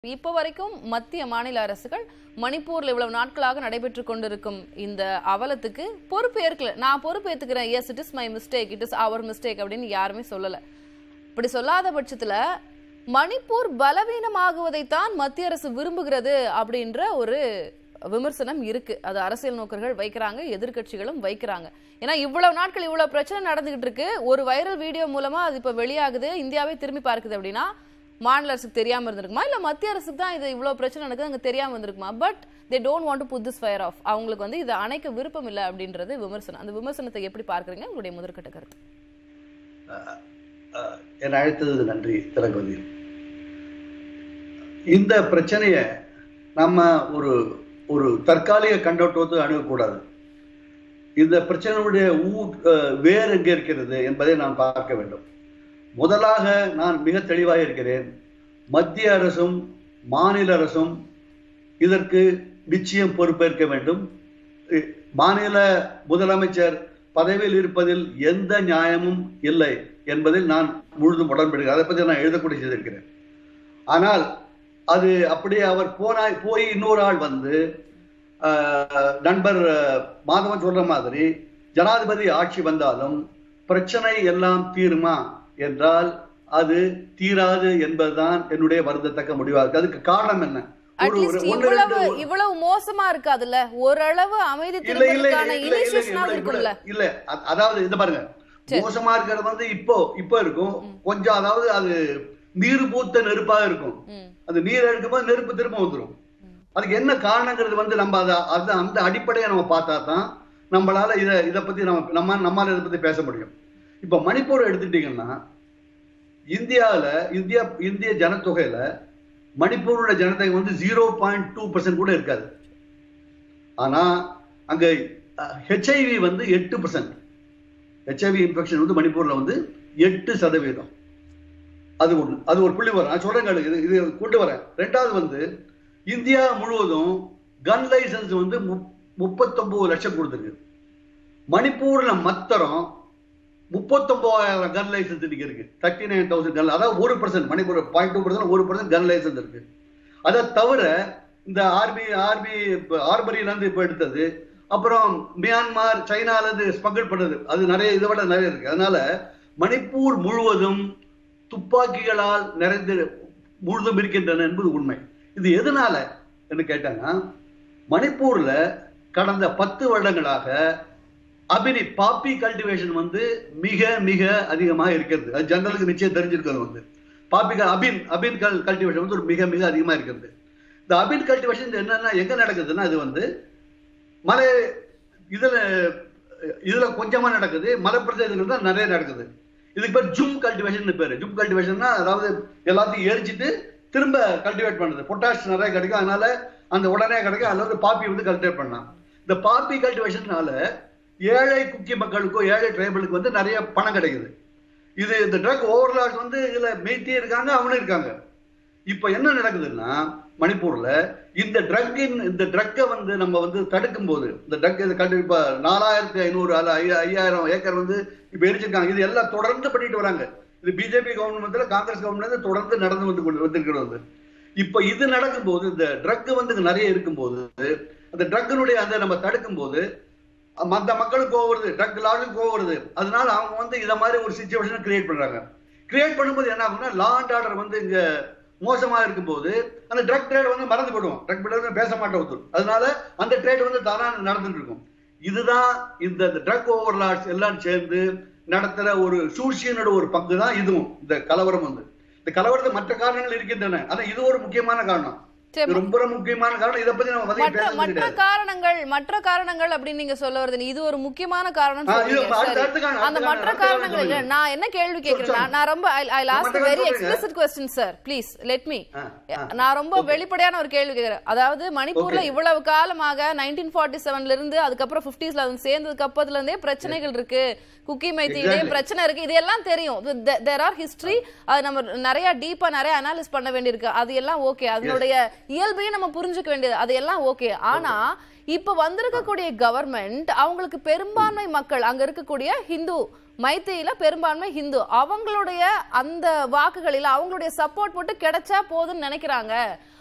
இப்போ வரைக்கும் மத்திய மாநில அரசுகள் மணிப்பூர்ல இவ்வளவு நாட்களாக நடைபெற்று கொண்டிருக்கும் இந்த அவலத்துக்கு பொறுப்பு ஏற்கல நான் பொறுப்பு ஏத்துக்கிறேன் yes it is my mistake it is our mistake அப்படின்னு யாருமே சொல்லல இப்படி சொல்லாத பட்சத்துல மணிப்பூர் பலவீனமாகுவதைத்தான் மத்திய அரசு விரும்புகிறது அப்படின்ற ஒரு விமர்சனம் இருக்கு அது அரசியல் நோக்கர்கள் வைக்கிறாங்க எதிர்க்கட்சிகளும் வைக்கிறாங்க ஏன்னா இவ்வளவு நாட்கள் இவ்வளவு பிரச்சனை நடந்துகிட்டு இருக்கு ஒரு வைரல் வீடியோ மூலமா அது இப்ப வெளியாகுது இந்தியாவே திரும்பி பார்க்குது அப்படின்னா மாநில அரசுக்கு தெரியாம இருந்திருக்குமா இல்ல மத்திய அரசுக்கு தான் இது இவ்வளவு பிரச்சனை நடக்குது அங்க தெரியாம இருந்திருக்குமா but they don't want to put this fire off அவங்களுக்கு வந்து இதை அணைக்க விருப்பம் இல்லை அப்படின்றது விமர்சனம் அந்த விமர்சனத்தை எப்படி பார்க்கறீங்க உங்களுடைய முதற்கட்ட கருத்து அஹ், என்னை அழைத்தது நன்றி திலகவதி இந்த பிரச்சனைய நம்ம ஒரு ஒரு தற்காலிக கண்ணோட்டத்தை அணுகக்கூடாது இந்த பிரச்சனையுடைய ஊ அஹ், வேர் எங்கே இருக்கிறது என்பதை நாம் பார்க்க வேண்டும் முதலாக நான் மிக தெளிவாக இருக்கிறேன் மத்திய அரசும் மாநில அரசும் இதற்கு நிச்சயம் பொறுப்பேற்க வேண்டும் இ- மாநில முதலமைச்சர் பதவியில் இருப்பதில் எந்த நியாயமும் இல்லை என்பதில் நான் முழுதும் உடன்படுகிறேன் அதை பற்றி நான் எழுதக்கூடிய செய்திருக்கிறேன் ஆனால் அது அப்படியே அவர் போனாய் போய் இன்னொரு ஆள் வந்து ஆஹ், நண்பர் ஆஹ், மாதவன் சொல்ற மாதிரி ஜனாதிபதி ஆட்சி வந்தாலும் பிரச்சனை எல்லாம் தீருமா என்றால் அது தீராது என்பதுதான் என்னுடைய வருந்தத்தக்க முடிவாக இருக்கு அதுக்கு காரணம் என்ன ஒரு ஒரு அட்லீஸ்ட் ஒன்று இவ்வளவு ரெண்டு இவ்வளவு மோசமா இருக்காதுல்ல ஓரளவு அமைதி இல்ல இல்ல திரும்புறதுக்கான இல்ல இல்ல இனிஷியேஷனாவது இல்ல இருக்கும்ல இல்ல அ- அதாவது இந்த பாருங்க சரி. மோசமா இருக்கிறது வந்து இப்போ இப்போ இருக்கும் கொஞ்சம் அதாவது அது நீர் பூத்த நெருப்பாக இருக்கும் ம், அந்த நீர் எடுக்கும்போது நெருப்பு திரும்ப வந்துடும் அதுக்கு என்ன காரணங்கிறது வந்து நம்ம அதை அது அந்த அடிப்படையை நம்ம பார்த்தா தான் நம்மளால இதை இதை பத்தி நம்ம நம்ம நம்மால இதை பத்தி பேச முடியும் இப்ப மணிப்பூர் எடுத்துட்டீங்கன்னா இந்தியாவில் இந்தியா இந்திய ஜனத்தொகையில மணிப்பூரோட ஜனத்தொகை வந்து ஜீரோ பாயிண்ட் டூ கூட இருக்காது ஆனா அங்க ஹெச்ஐவி வந்து எட்டு பர்சன்ட் ஹெச்ஐவி இன்ஃபெக்ஷன் வந்து மணிப்பூர்ல வந்து எட்டு சதவீதம் அது ஒண்ணு அது ஒரு புள்ளி வரும் நான் சொல்றேன் கேளுங்க. இது இது கொண்டு வரேன் ரெண்டாவது வந்து இந்தியா முழுவதும் கன் லைசன்ஸ் வந்து முப்- முப்பத்தொன்பது லட்சம் கொடுத்துருக்கு மணிப்பூர்ல மத்தரம் முப்பத்தொன்பதாயிரம் கன் லைசன்ஸ் இன்னைக்கு இருக்கு தேர்ட்டி நைன் தௌசண்ட் கன் அதாவது ஒரு percent Manipur point two percent ஒரு பர்சன்ட் கன் லைசன்ஸ் இருக்கு அதை தவிர இந்த ஆர்பி ஆர்பி ஆர்பரியில இருந்து இப்ப எடுத்தது அப்புறம் மியான்மார் சைனால இருந்து ஸ்மகிள் பண்ணது அது நிறைய இதை விட நிறைய இருக்கு அதனால மணிப்பூர் முழுவதும் துப்பாக்கிகளால் நிறைந்து முழுதும் இருக்கின்றன என்பது உண்மை இது எதனால என்று கேட்டாங்கன்னா மணிப்பூர்ல கடந்த பத்து வருடங்களாக அபினி பாப்பி கல்டிவேஷன் வந்து மிக மிக அதிகமாக இருக்கிறது அது ஜனங்களுக்கு நிச்சயம் தெரிஞ்சிருக்கிறது வந்து பாப்பி க- அபின் அபின் கல் கல்டிவேஷன் வந்து ஒரு மிக மிக அதிகமாக இருக்கிறது இந்த அபின் கல்டிவேஷன் என்னன்னா எங்க நடக்குதுன்னா இது வந்து மலை இதுல இதுல கொஞ்சமா நடக்குது மலைப்பிரதேசங்கள் தான் நிறைய நடக்குது இதுக்கு பேர் ஜும் கல்டிவேஷன் பேரு ஜும் கல்டிவேஷன்னா அதாவது எல்லாத்தையும் எரிச்சிட்டு திரும்ப கல்டிவேட் பண்ணுது பொட்டாஷ் நிறைய கிடைக்கும் அதனால அந்த உடனே கிடைக்கும் அதுல வந்து பாப்பி வந்து கல்டிவேட் பண்ணலாம் இந்த பாப்பி கல்டிவேஷன்னால ஏழை குக்கி மக்களுக்கோ ஏழை ட்ரைபலுக்கு வந்து நிறைய பணம் கிடைக்குது இது இந்த ட்ரக் ஓவர்லாட் வந்து இதுல மெய்த்தி இருக்காங்க அவனும் இருக்காங்க இப்ப என்ன நடக்குதுன்னா மணிப்பூர்ல இந்த ட்ரக்கின் இந்த ட்ரக்கை வந்து நம்ம வந்து தடுக்கும் போது இந்த ட்ரக் இது கண்டு இப்ப நாலாயிரத்தி ஐநூறு அல்ல ஐயா- ஐயாயிரம் ஏக்கர் வந்து இப்ப எரிச்சிருக்காங்க இது எல்லாம் தொடர்ந்து பண்ணிட்டு வராங்க இது பிஜேபி கவர்மெண்ட்ல காங்கிரஸ் கவர்மெண்ட்ல தொடர்ந்து நடந்து வந்து கொண்டு வந்திருக்கிறது இப்ப இது நடக்கும்போது இந்த ட்ரக் வந்து இங்க நிறைய இருக்கும்போது அந்த ட்ரக்கினுடைய அந்த நம்ம தடுக்கும் போது மற்ற மக்களுக்கு கோவருது ட்ரக் லாடுக்கு கோவருது அதனால அவங்க வந்து இத மாதிரி ஒரு சுச்சுவேஷனை கிரியேட் பண்றாங்க கிரியேட் பண்ணும்போது என்ன ஆகும்னா லா அண்ட் ஆர்டர் வந்து இங்க மோசமா இருக்கும்போது அந்த ட்ரக் ட்ரேட் வந்து மறந்து போயிடுவோம் ட்ரக் ட்ரேட் பேச மாட்டோம் ஒருத்தர் அதனால அந்த ட்ரேட் வந்து தானா நடந்துட்டு இருக்கும் இதுதான் இந்த ட்ரக் ஓவர்லாட்ஸ் எல்லாம் சேர்ந்து நடத்துற ஒரு சூழ்ச்சியனோட ஒரு பங்கு தான் இதுவும் இந்த கலவரம் வந்து இந்த கலவரத்துக்கு மற்ற காரணங்கள் இருக்கின்றன ஆனா இது ஒரு முக்கியமான காரணம் சரி, இது ரொம்ப ரொம்ப முக்கியமான காரணம் இதை பத்தி நம்ம அதிகம் மற்ற பேச மற்ற காரணங்கள் மற்ற காரணங்கள் அப்படின்னு நீங்க சொல்ல வருது இது ஒரு முக்கியமான காரணம் ஆ, இது சொல்றீங்க. அடுத்த- சரி. அடுத்த காரணம், அந்த அடுத்த மற்ற காரணம், காரணங்கள் இல்ல சொல்லுங்க. நான் என்ன கேள்வி கேக்குறேன்னா சொல்லுங்க. நான் ரொம்ப ஐ லாஸ்ட் மற்ற வெரி சொல்லுங்க. Explicit question sir please let me ah, ah. நான் ரொம்ப வெளிப்படையான ஒரு கேள்வி கேக்குறேன் அதாவது மணிப்பூர்ல Okay. இவ்வளவு காலமாக நைன்டீன் ஃபார்ட்டி செவன்ல இருந்து அதுக்கப்புறம் பிப்டிஸ்ல அது சேர்ந்ததுக்கு அப்புறத்துல இருந்தே பிரச்சனைகள் இருக்கு குக்கி மைத்தியிலே Exactly. பிரச்சனை இருக்கு இது எல்லாம் தெரியும் தேர் ஆர் ஹிஸ்டரி அது நம்ம நிறைய டீப்பா நிறைய அனாலிஸ் பண்ண வேண்டியிருக்கு அது எல்லாம் ஓகே அதனுடைய இயல்பையும் நம்ம புரிஞ்சுக்க வேண்டியது அது எல்லாம் ஓகே ஆனா இப்ப வந்திருக்கக்கூடிய கவர்மெண்ட் அவங்களுக்கு பெரும்பான்மை மக்கள் அங்க இருக்கக்கூடிய ஹிந்து மைத்தியில பெரும்பான்மை ஹிந்து அவங்களுடைய அந்த வாக்குகளில் அவங்களுடைய சப்போர்ட் மட்டும் கிடைச்சா போதும்னு நினைக்கிறாங்க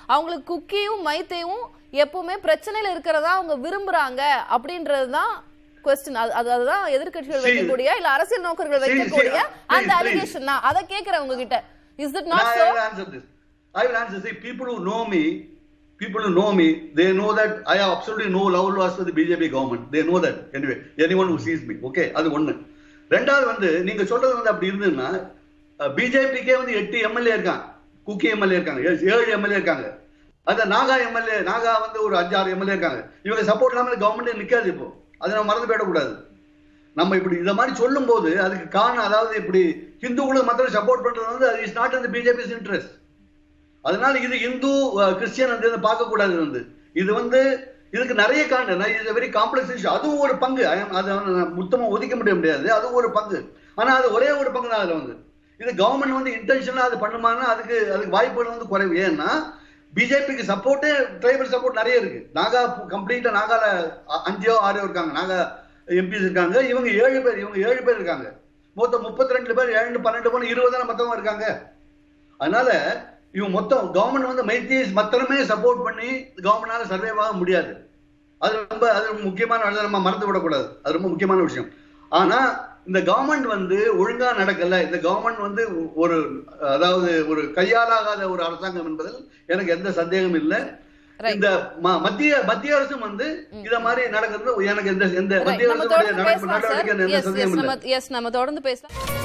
அவங்களுக்கு குக்கியும் மைத்தையும் எப்பவுமே பிரச்சனையில இருக்கிறதா அவங்க விரும்புறாங்க அப்படின்றதுதான் கொஸ்டின் அது அதுதான் எதிர்க்கட்சிகள் See, வைக்கக்கூடிய இல்ல அரசியல் நோக்கர்கள் see, see, வைக்கக்கூடிய please, அந்த please. அலிகேஷன் தான் அதை கேக்குறேன் உங்ககிட்ட is it Now, not I so will answer this. I will answer. See, people who know me, people who know me, they know that I have absolutely no love loss for the BJP government. They know that. Anyway, anyone who sees me. Okay, அது ஒண்ணு. ரெண்டாவது வந்து நீங்க சொல்றது வந்து அப்படி இருந்ததுன்னா பிஜேபிக்கே வந்து எட்டு எம்எல்ஏ இருக்காங்க குக்கி எம்எல்ஏ இருக்காங்க ஏழு- ஏழு எம்எல்ஏ இருக்காங்க அந்த நாகா எம்எல்ஏ நாகா வந்து ஒரு அஞ்சாறு எம்எல்ஏ இருக்காங்க இவங்க சப்போர்ட் இல்லாம கவர்மெண்ட் நிக்காது இப்போ அதை நம்ம மறந்து போயிடக்கூடாது நம்ம இப்படி இத மாதிரி சொல்லும்போது அதுக்கு காரணம் அதாவது இப்படி ஹிந்துக்களுக்கு மாத்திரம் சப்போர்ட் பண்றது வந்து இஸ் நாட் இந்த பிஜேபிஸ் இன்ட்ரெஸ்ட் அதனால இது இந்து அஹ், கிறிஸ்டியன் வந்து இதை பார்க்க கூடாது வந்து இது வந்து இதுக்கு நிறைய காரணம் இது வெரி காம்ப்ளெக்ஸ் இஷ்யூ அதுவும் ஒரு பங்கு I am- அதை வந்து நான் மொத்தமா ஒதுக்க முடிய முடியாது அதுவும் ஒரு பங்கு ஆனா அது ஒரே ஒரு பங்கு தான் அதுல வந்து இது கவர்மெண்ட் வந்து இன்டென்ஷனா அது பண்ணுமானா அதுக்கு அதுக்கு வாய்ப்புகள் வந்து குறைவு ஏன்னா பிஜேபிக்கு சப்போர்ட்டே ட்ரைபல் சப்போர்ட் நிறைய இருக்கு நாகா கம்ப்ளீட்டா நாகால அ- அஞ்சோ ஆறோ இருக்காங்க நாகா எம்பிஸ் இருக்காங்க இவங்க ஏழு பேர் இவங்க ஏழு பேர் இருக்காங்க மொத்தம் முப்பத்தி ரெண்டு பேர் ஏழு பன்னெண்டு பேர் இருபது தானே மொத்தமா இருக்காங்க அதனால இவங்க மொத்தம் கவர்மெண்ட் வந்து மைத்திஸ் மத்தனமே சப்போர்ட் பண்ணி கவர்மெண்டால சர்வே ஆக முடியாது அது ரொம்ப அது ரொம்ப முக்கியமான அதை நம்ம மறந்து விடக்கூடாது அது ரொம்ப முக்கியமான விஷயம் ஆனா இந்த கவர்மெண்ட் வந்து ஒழுங்கா நடக்கல இந்த கவர்மெண்ட் வந்து ஒரு அதாவது ஒரு கையாலாகாத ஒரு அரசாங்கம் என்பதில் எனக்கு எந்த சந்தேகம் இல்லை Right. இந்த ம- மத்திய மத்திய அரசும் வந்து இத மாதிரி நடக்கிறது எனக்கு எந்த எந்த Right. மத்திய நம்ம அரசுடைய தொடர்ந்து நடப்பு பேசலாம் சார் நடவடிக்கை எந்த எஸ் எஸ் சந்தேகம் இல்லை நம்ம எஸ் நம்ம தொடர்ந்து பேசலாம்